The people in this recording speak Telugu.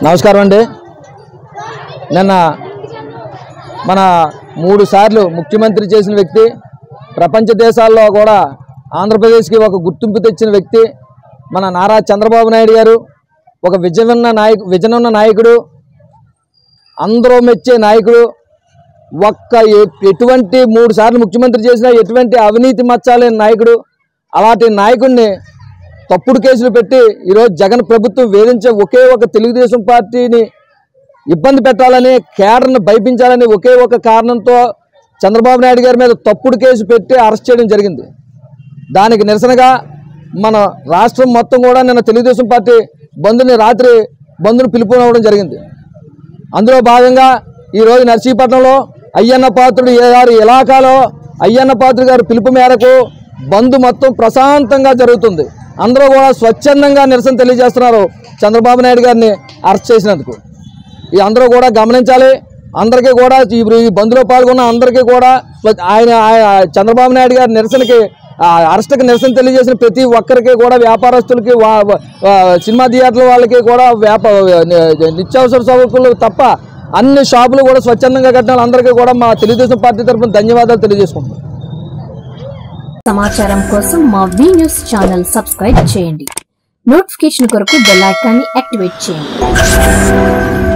నమస్కారం అండి నిన్న మన మూడు సార్లు ముఖ్యమంత్రి చేసిన వ్యక్తి ప్రపంచ దేశాల్లో కూడా ఆంధ్రప్రదేశ్కి ఒక గుర్తింపు తెచ్చిన వ్యక్తి మన నారా చంద్రబాబు నాయుడు గారు ఒక విజనున్న నాయకు విజనున్న నాయకుడు అందరూ మెచ్చే నాయకుడు ఒక్క ఎ- ఎటువంటి మూడు సార్లు ముఖ్యమంత్రి చేసిన ఎటువంటి అవినీతి మచ్చాలేని నాయకుడు అలాంటి నాయకుడిని తప్పుడు కేసులు పెట్టి ఈరోజు జగన్ ప్రభుత్వం వేధించే ఒకే ఒక తెలుగుదేశం పార్టీని ఇబ్బంది పెట్టాలని కేడర్ను భయపించాలని ఒకే ఒక కారణంతో చంద్రబాబు నాయుడు గారి మీద తప్పుడు కేసు పెట్టి అరెస్ట్ చేయడం జరిగింది దానికి నిరసనగా మన రాష్ట్రం మొత్తం కూడా నిన్న తెలుగుదేశం పార్టీ బంధుని రాత్రి బంధును పిలుపునవ్వడం జరిగింది అందులో భాగంగా ఈరోజు నర్సీపట్నంలో అయ్యన్న పాత్రుడు ఏ గారు ఇలాకాలో అయ్యన్న పాత్రుడు గారు పిలుపు మేరకు బంద్ మొత్తం ప్రశాంతంగా జరుగుతుంది అందరూ కూడా స్వచ్ఛందంగా నిరసన తెలియజేస్తున్నారు చంద్రబాబు నాయుడు గారిని అరెస్ట్ చేసినందుకు ఈ అందరూ కూడా గమనించాలి అందరికీ కూడా ఈ ఈ బంద్లో పాల్గొన్న అందరికీ కూడా స్వ- ఆయన ఆయన చంద్రబాబు నాయుడు గారి నిరసనకి ఆ అరెస్ట్కి నిరసన తెలియజేసిన ప్రతి ఒక్కరికి కూడా వ్యాపారస్తులకి వా- వా- ఆ, సినిమా థియేటర్ల వాళ్ళకి కూడా వ్యాప ని- నిత్యావసర సరుకులు తప్ప అన్ని షాపులు కూడా స్వచ్ఛందంగా కట్టిన వాళ్ళందరికీ కూడా మా తెలుగుదేశం పార్టీ తరఫున ధన్యవాదాలు తెలియజేసుకుంటున్నాం సమాచారం కోసం మా వి న్యూస్ ఛానల్ సబ్స్క్రైబ్ చేయండి నోటిఫికేషన్ కొరకు బెల్ ఐకాన్ని యాక్టివేట్ చేయండి